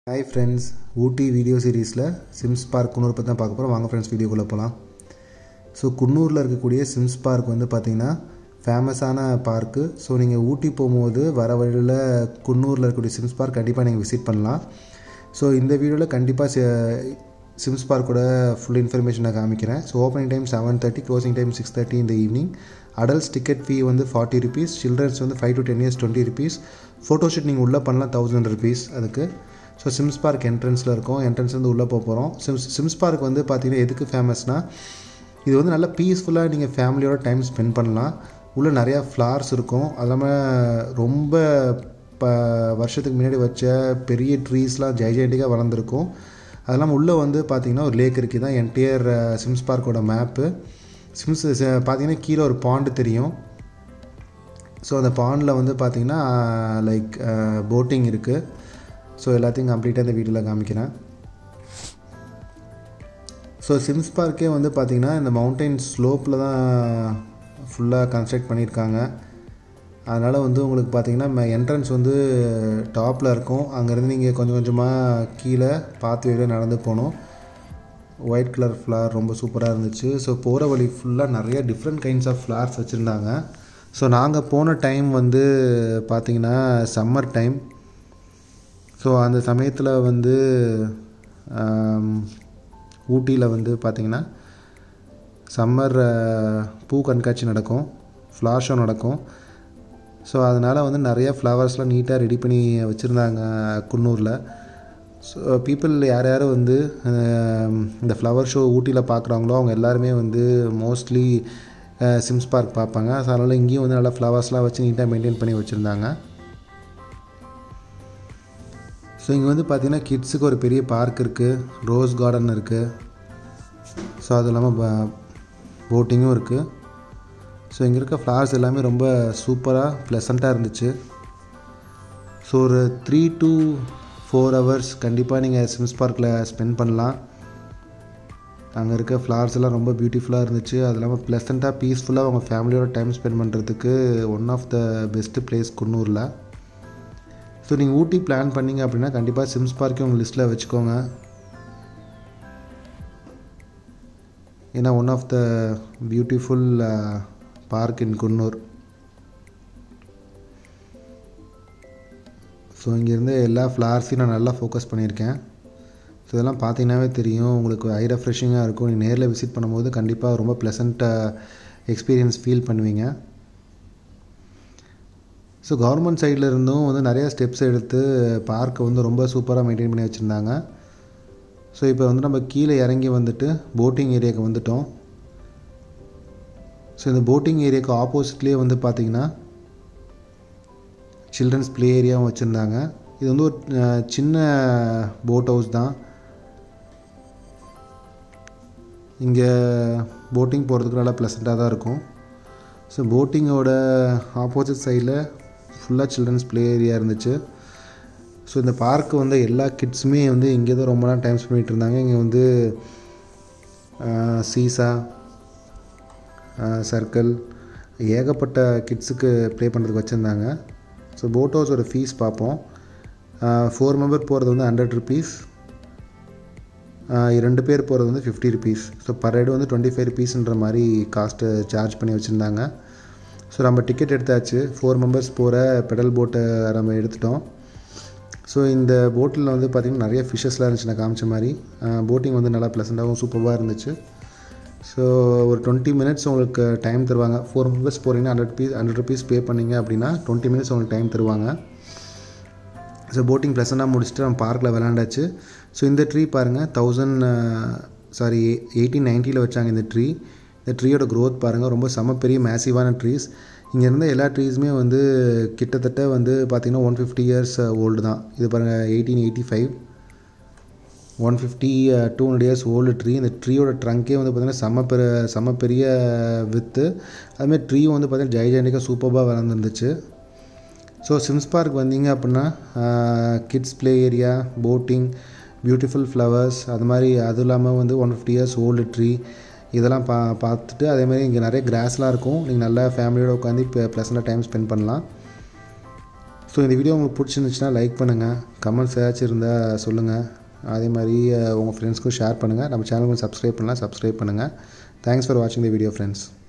hi friends Ooty video சீரீஸில் Sims park Coonoor பற்றி தான் பார்க்க போகிறோம் வாங்க ஃப்ரெண்ட்ஸ் வீடியோக்குள்ளே போகலாம் ஸோ குன்னூரில் இருக்கக்கூடிய சிம்ஸ் பார்க் வந்து பார்த்திங்கன்னா ஃபேமஸான பார்க்கு ஸோ நீங்கள் ஊட்டி போகும்போது வர வழியில் குன்னூரில் இருக்கக்கூடிய சிம்ஸ் பார்க் கண்டிப்பாக நீங்கள் விசிட் பண்ணலாம் ஸோ இந்த வீடியோவில் கண்டிப்பாக சிம்ஸ் பார்க்கோட ஃபுல் இன்ஃபர்மேஷன் நான் காமிக்கிறேன் so opening time seven thirty closing time six thirty இந்த ஈவினிங் அடல்ட்ஸ் டிக்கெட் ஃபீ வந்து ஃபார்ட்டி ருபீஸ் சில்ட்ரன்ஸ் வந்து five to ten years twenty rupees photoshoot நீங்கள் உள்ளே பண்ணலாம் தௌசண்ட் ருபீஸ் அதுக்கு ஸோ சிம்ஸ் பார்க் என்ட்ரன்ஸில் இருக்கும் என்ட்ரன்ஸ் வந்து உள்ளே போக போகிறோம் சிம்ஸ் சிம்ஸ் பார்க் வந்து பார்த்திங்கன்னா எதுக்கு ஃபேமஸ்னால் இது வந்து நல்லா பீஸ்ஃபுல்லாக நீங்கள் ஃபேமிலியோட டைம் ஸ்பெண்ட் பண்ணலாம் உள்ளே நிறையா ஃப்ளார்ஸ் இருக்கும் அது இல்லாமல் ரொம்ப ப வருஷத்துக்கு முன்னாடி வச்ச பெரிய ட்ரீஸ்லாம் ஜைஜெண்டிக்காக வளர்ந்துருக்கும் அது இல்லாமல் உள்ளே வந்து பார்த்திங்கன்னா ஒரு லேக் இருக்குது தான் என்டையர் சிம்ஸ் பார்க்கோட மேப்பு சிம்ஸ் பார்த்திங்கன்னா கீழே ஒரு பாண்டு தெரியும் ஸோ அந்த பாண்டில் வந்து பார்த்திங்கன்னா லைக் போட்டிங் இருக்குது ஸோ எல்லாத்தையும் கம்ப்ளீட்டாக இந்த வீடியோவில் காமிக்கிறேன் ஸோ சிம்ஸ் பார்க்கே வந்து பார்த்திங்கன்னா இந்த மவுண்டைன் ஸ்லோப்பில் தான் ஃபுல்லாக கன்ஸ்ட்ரக்ட் பண்ணியிருக்காங்க அதனால் வந்து உங்களுக்கு பார்த்திங்கன்னா என்ட்ரன்ஸ் வந்து டாப்பில் இருக்கும் அங்கேருந்து நீங்கள் கொஞ்சம் கொஞ்சமாக கீழே பார்த்து வெளியே நடந்து போகணும் ஒயிட் கலர் ஃப்ளார் ரொம்ப சூப்பராக இருந்துச்சு ஸோ போகிற வழி ஃபுல்லாக நிறைய டிஃப்ரெண்ட் கைண்ட்ஸ் ஆஃப் ஃப்ளார்ஸ் வச்சுருந்தாங்க ஸோ நாங்கள் போன டைம் வந்து பார்த்திங்கன்னா சம்மர் டைம் ஸோ அந்த சமயத்தில் வந்து ஊட்டியில் வந்து பார்த்திங்கன்னா சம்மர் பூ கண்காட்சி நடக்கும் ஃப்ளார் ஷோ நடக்கும் ஸோ அதனால் வந்து நிறைய ஃப்ளவர்ஸ்லாம் நீட்டாக ரெடி பண்ணி வச்சுருந்தாங்க குன்னூரில் ஸோ பீப்புள் யார் யார் வந்து இந்த ஃப்ளவர் ஷோ ஊட்டியில் பார்க்குறாங்களோ அவங்க எல்லாருமே வந்து மோஸ்ட்லி சிம்ஸ் பார்க் பார்ப்பாங்க ஸோ அதனால் இங்கேயும் வந்து நல்லா ஃப்ளவர்ஸ்லாம் வச்சு நீட்டாக மெயின்டைன் பண்ணி வச்சுருந்தாங்க ஸோ இங்கே வந்து பார்த்திங்கன்னா கிட்ஸுக்கு ஒரு பெரிய பார்க் இருக்குது ரோஸ் கார்டன் இருக்குது ஸோ அது இல்லாமல் போட்டிங்கும் இருக்குது ஸோ இங்கே இருக்க ஃப்ளவர்ஸ் எல்லாமே ரொம்ப சூப்பராக ப்ளசண்ட்டாக இருந்துச்சு ஸோ ஒரு த்ரீ டு ஃபோர் ஹவர்ஸ் கண்டிப்பாக நீங்கள் சிம்ஸ் பார்க்கில் ஸ்பெண்ட் பண்ணலாம் அங்கே இருக்க ஃப்ளவர்ஸ் எல்லாம் ரொம்ப பியூட்டிஃபுல்லாக இருந்துச்சு அது இல்லாமல் ப்ளசண்ட்டாக பீஸ்ஃபுல்லாக அவங்க ஃபேமிலியோட டைம் ஸ்பெண்ட் பண்ணுறதுக்கு one of the best place குன்னூரில் ஸோ நீங்கள் ஊட்டி பிளான் பண்ணிங்க அப்படின்னா கண்டிப்பாக சிம்ஸ் பார்க்கே உங்கள் லிஸ்ட்டில் வச்சுக்கோங்க ஏன்னா one of the beautiful park in Coonoor so இங்கேருந்து எல்லா ஃப்ளார்ஸையும் நான் நல்லா ஃபோக்கஸ் பண்ணியிருக்கேன் ஸோ இதெல்லாம் பார்த்தீங்கன்னாவே தெரியும் உங்களுக்கு ஐ ரெஃப்ரெஷிங்காக இருக்கும் நீங்கள் நேரில் விசிட் பண்ணும்போது கண்டிப்பாக ரொம்ப ப்ளசண்ட்டாக எக்ஸ்பீரியன்ஸ் ஃபீல் பண்ணுவீங்க ஸோ கவர்மெண்ட் சைடில் இருந்தும் வந்து நிறையா ஸ்டெப்ஸ் எடுத்து பார்க்கை வந்து ரொம்ப சூப்பராக மெயின்டைன் பண்ணி வச்சுருந்தாங்க ஸோ இப்போ வந்து நம்ம கீழே இறங்கி வந்துட்டு போட்டிங் ஏரியாவுக்கு வந்துட்டோம் ஸோ இந்த போட்டிங் ஏரியாவுக்கு ஆப்போசிட்லேயே வந்து பார்த்திங்கன்னா சில்ட்ரன்ஸ் ப்ளே ஏரியாவும் வச்சுருந்தாங்க இது வந்து ஒரு சின்ன போட் ஹவுஸ் தான் இங்கே போட்டிங் போகிறதுக்கு நல்லா ப்ளசண்ட்டாக தான் இருக்கும் ஸோ போட்டிங்கோட ஆப்போசிட் சைடில் ஃபுல்லாக சில்ட்ரன்ஸ் ப்ளே ஏரியா இருந்துச்சு ஸோ இந்த பார்க்கு வந்து எல்லா கிட்ஸுமே வந்து இங்கே தான் ரொம்ப நேரம் டைம் ஸ்பெண்ட் பண்ணிகிட்டு இருந்தாங்க இங்கே வந்து சீசா சர்க்கிள் ஏகப்பட்ட கிட்ஸுக்கு ப்ளே பண்ணுறதுக்கு வச்சுருந்தாங்க ஸோ போட் ஹவுஸோட ஃபீஸ் பார்ப்போம் ஃபோர் மெம்பர் போகிறது வந்து ஹண்ட்ரட் ருபீஸ் ரெண்டு பேர் போகிறது வந்து fifty rupees so per head வந்து டுவெண்ட்டி ஃபைவ் ருபீஸ்ன்ற மாதிரி காஸ்ட்டு சார்ஜ் பண்ணி வச்சுருந்தாங்க ஸோ நம்ம டிக்கெட் எடுத்தாச்சு ஃபோர் மெம்பர்ஸ் போகிற பெடல் போட்டை நம்ம எடுத்துட்டோம் ஸோ இந்த போட்டில் வந்து பார்த்திங்கன்னா நிறைய ஃபிஷ்ஷஸ்லாம் இருந்துச்சு நான் காமிச்ச மாதிரி போட்டிங் வந்து நல்லா ப்ளசண்ட்டாகவும் சூப்பராக இருந்துச்சு ஸோ ஒரு டுவெண்ட்டி மினிட்ஸ் உங்களுக்கு டைம் தருவாங்க ஃபோர் மெம்பர்ஸ் போகிறீங்கன்னா hundred rupees hundred rupees pay பண்ணிங்க அப்படின்னா டுவெண்ட்டி மினிட்ஸ் உங்களுக்கு டைம் தருவாங்க ஸோ போட்டிங் ப்ளசண்ட்டாக முடிச்சுட்டு நம்ம பார்க்கில் விளாண்டாச்சு ஸோ இந்த ட்ரீ பாருங்கள் தௌசண்ட் சாரி எயிட்டீன் நைன்ட்டியில் வச்சாங்க இந்த ட்ரீ இந்த ட்ரீயோட க்ரோத் பாருங்கள் ரொம்ப செம பெரிய மேசிவான ட்ரீஸ் இங்கே இருந்த எல்லா ட்ரீஸுமே வந்து கிட்டத்தட்ட வந்து பார்த்திங்கன்னா ஒன் ஃபிஃப்டி இயர்ஸ் ஓல்டு தான் இது பாருங்கள் eighteen eighty five one fifty two hundred years old tree இந்த ட்ரீயோட ட்ரங்க்கே வந்து பார்த்திங்கன்னா செம்ம பெரிய செம்ம பெரிய வித்து அதுமாதிரி ட்ரீயும் வந்து பார்த்திங்கன்னா ஜெய்ஜெண்டிக்காக சூப்பராக வளர்ந்துருந்துச்சு ஸோ சிம்ஸ் பார்க் வந்தீங்க அப்படின்னா kids play area boating beautiful flowers அது மாதிரி அதுவும் இல்லாமல் வந்து one fifty years old tree இதெல்லாம் பா பார்த்துட்டு அதேமாதிரி இங்கே நிறைய கிராஸ்லாம் இருக்கும் நீங்கள் நல்லா ஃபேமிலியோட உட்காந்து இப்போ ப்ளசண்ட்டாக டைம் ஸ்பெண்ட் பண்ணலாம் ஸோ இந்த வீடியோ உங்களுக்கு பிடிச்சிருந்துச்சுன்னா லைக் பண்ணுங்கள் கமெண்ட்ஸ் ஏதாச்சும் இருந்தால் சொல்லுங்கள் அதே மாதிரி உங்கள் ஃப்ரெண்ட்ஸ்க்கும் ஷேர் பண்ணுங்கள் நம்ம சேனலுக்கும் சப்ஸ்கிரைப் பண்ணலாம் சப்ஸ்கிரைப் பண்ணுங்கள் தேங்க்ஸ் ஃபார் வாட்சிங் த வீடியோ ஃப்ரெண்ட்ஸ்